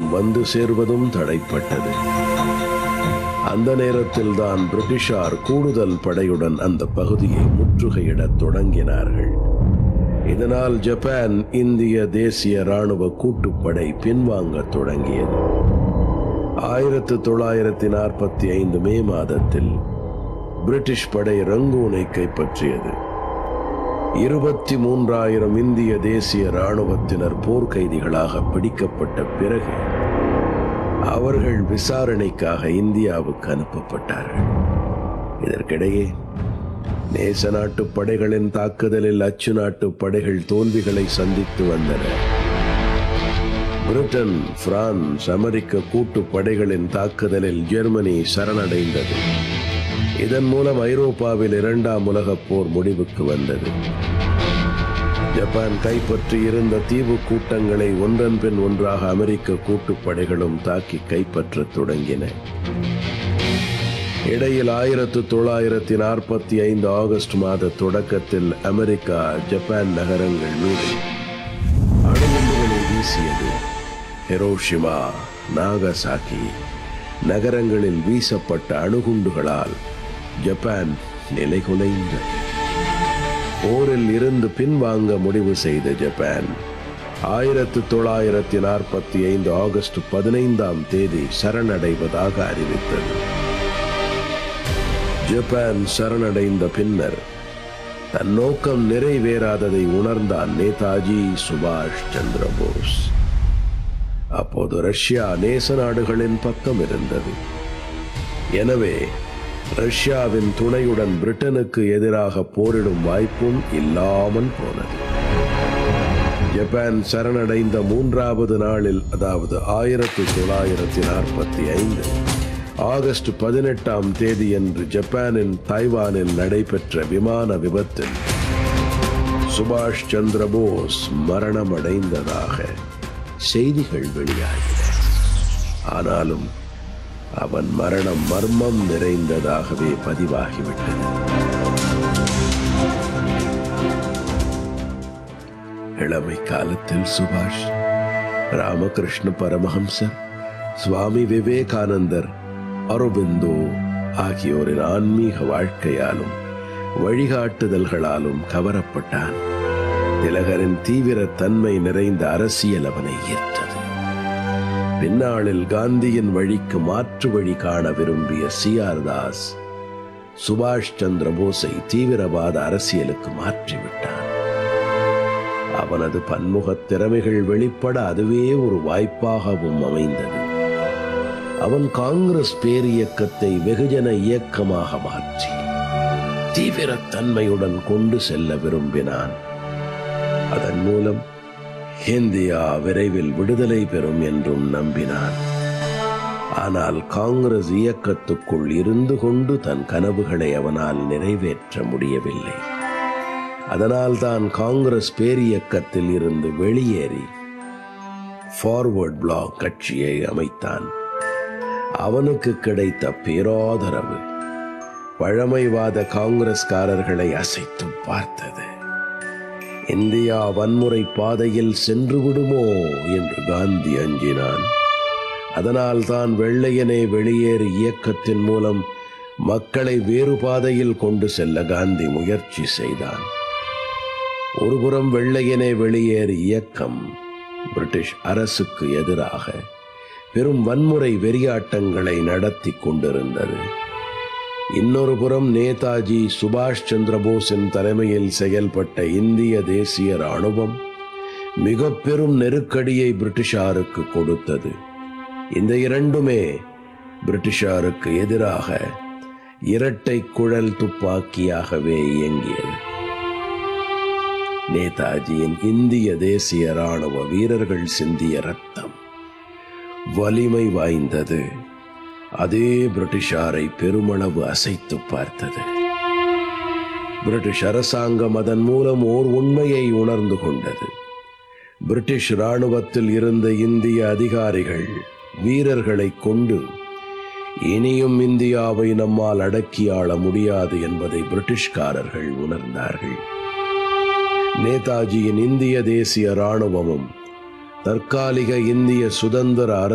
வந்து சேர்வதும் தடைப்பட்டது அந்த நேரத்தில் தான் பிரிட்டிஷார் கூடுதல் படையுடன் அந்த பகுதியை முற்றுகையிடத் தொடங்கினார்கள் இதனால் ஜப்பான் இந்திய தேசிய ராணுவ கூட்டுப்படை பின்வாங்கத் தொடங்கியது ஆயிரத்து தொள்ளாயிரத்தி நாற்பத்தி ஐந்து மே மாதத்தில் பிரிட்டிஷ் படை ரங்கூனை கைப்பற்றியது இருபத்தி மூன்றாயிரம் இந்திய தேசிய ராணுவத்தினர் போர்க்கைதிகளாக பிடிக்கப்பட்ட பிறகு அவர்கள் விசாரணைக்காக இந்தியாவுக்கு அனுப்பப்பட்டார்கள் இதற்கிடையே நேச நாட்டு படைகளின் தாக்குதலில் அச்சு நாட்டு படைகள் தோல்விகளை சந்தித்து வந்தன பிரிட்டன் பிரான்ஸ் அமெரிக்க கூட்டு படைகளின் தாக்குதலில் ஜெர்மனி சரணடைந்தது இதன் மூலம் ஐரோப்பாவில் இரண்டாம் உலகப் போர் முடிவுக்கு வந்தது ஜப்பான் கைப்பற்றி இருந்த தீவு கூட்டங்களை ஒன்றன் பின் ஒன்றாக அமெரிக்க கூட்டுப்படைகளும் தாக்கி கைப்பற்றத் தொடங்கின இடையில் ஆயிரத்து தொள்ளாயிரத்தி நாற்பத்தி ஐந்து ஆகஸ்ட் மாத தொடக்கத்தில் அமெரிக்கா ஜப்பான் நகரங்கள் மீது அணுகுண்டுகளை வீசியது ஹிரோஷிமா நாகசாக்கி நகரங்களில் வீசப்பட்ட அணுகுண்டுகளால் ஜப்பான் நிலைகுலைந்தது போரில் இருந்து பின்வாங்க முடிவு செய்த ஜப்பான் ஆயிரத்து தொள்ளாயிரத்தி நாற்பத்தி ஐந்து ஆகஸ்ட் பதினைந்தாம் தேதி சரணடைவதாக அறிவித்தது ஜப்பான் சரணடைந்த பின்னர் தன் நோக்கம் நிறைவேறாததை உணர்ந்தான் நேதாஜி சுபாஷ் சந்திர போஸ் அப்போது ரஷ்யா நேச நாடுகளின் பக்கம் இருந்தது எனவே ரஷ்யாவின் துணையுடன் பிரிட்டனுக்கு எதிராக போரிடும் வாய்ப்பும் இல்லாமல் போனது ஜப்பான் சரணடைந்த மூன்றாவது நாளில் அதாவது ஆயிரத்தி தொள்ளாயிரத்தி நாற்பத்தி ஐந்து ஆகஸ்ட் பதினெட்டாம் தேதியன்று ஜப்பானின் தாய்வானில் நடைபெற்ற விமான விபத்தில் சுபாஷ் சந்திர போஸ் மரணமடைந்ததாக செய்திகள் வெளியாகின ஆனாலும் அவன் மரணம் மர்மம் நிறைந்ததாகவே பதிவாகிவிட்டது இளமை காலத்தில் சுபாஷ் ராமகிருஷ்ண பரமஹம்சர் சுவாமி விவேகானந்தர் அரவிந்தோ ஆகியோரின் ஆன்மீக வாழ்க்கையாலும் வழிகாட்டுதல்களாலும் கவரப்பட்டான் திலகரின் தீவிர தன்மை நிறைந்த அரசியல் அவனை ஈர்த்தது பின்னாளில் காந்தியின் வழிக்கு மாற்று வழி காண விரும்பிய சி ஆர் தாஸ் சுபாஷ் சந்திர போஸை தீவிரவாத அரசியலுக்கு மாற்றிவிட்டான் அவனது பன்முகத் திறமைகள் வெளிப்பட அதுவே ஒரு வாய்ப்பாகவும் அமைந்தது அவன் காங்கிரஸ் பேரியக்கத்தை வெகுஜன இயக்கமாக மாற்றி தீவிரத்தன்மையுடன் கொண்டு செல்ல விரும்பினான் அதன் மூலம் இந்தியா விரைவில் விடுதலை பெறும் என்றும் நம்பினான் ஆனால் காங்கிரஸ் இயக்கத்துக்குள் இருந்து கொண்டு தன் கனவுகளை அவனால் நிறைவேற்ற முடியவில்லை அதனால் தான் காங்கிரஸ் பேரியக்கத்தில் இருந்து வெளியேறி ஃபார்வர்ட் பிளாக் கட்சியை அமைத்தான் அவனுக்கு கிடைத்த பேராதரவு பழமைவாத காங்கிரஸ்காரர்களை அசைத்து பார்த்தது இந்தியா வன்முறை பாதையில் சென்று விடுமோ என்று காந்தி அஞ்சினான் அதனால் தான் வெள்ளையனே வெளியேறு இயக்கத்தின் மூலம் மக்களை வேறு பாதையில் கொண்டு செல்ல காந்தி முயற்சி செய்தான் ஒருபுறம் வெள்ளையனே வெளியேறு இயக்கம் பிரிட்டிஷ் அரசுக்கு எதிராக பெரும் வன்முறை வெறியாட்டங்களை நடத்தி கொண்டிருந்தது இன்னொரு புறம் நேதாஜி சுபாஷ் சந்திர போஸின் தலைமையில் செயல்பட்ட இந்திய தேசிய ராணுவம் மிக பெரும் நெருக்கடியை பிரிட்டிஷாருக்கு கொடுத்தது இந்த இரண்டுமே பிரிட்டிஷாருக்கு எதிராக இரட்டை குழல் துப்பாக்கியாகவே இயங்கியது நேதாஜியின் இந்திய தேசிய ராணுவ வீரர்கள் சிந்திய ரத்தம் வலிமை வாய்ந்தது அதே பிரிட்டிஷாரை பெருமளவு அசைத்து பார்த்தது பிரிட்டிஷ் அரசாங்கம் அதன் மூலம் ஓர் உண்மையை உணர்ந்து கொண்டது பிரிட்டிஷ் ராணுவத்தில் இருந்த இந்திய அதிகாரிகள் வீரர்களை கொண்டு இனியும் இந்தியாவை நம்மால் அடக்கி ஆள முடியாது என்பதை பிரிட்டிஷ்காரர்கள் உணர்ந்தார்கள் நேதாஜியின் இந்திய தேசிய ராணுவமும் தற்காலிக இந்திய சுதந்திர அரசு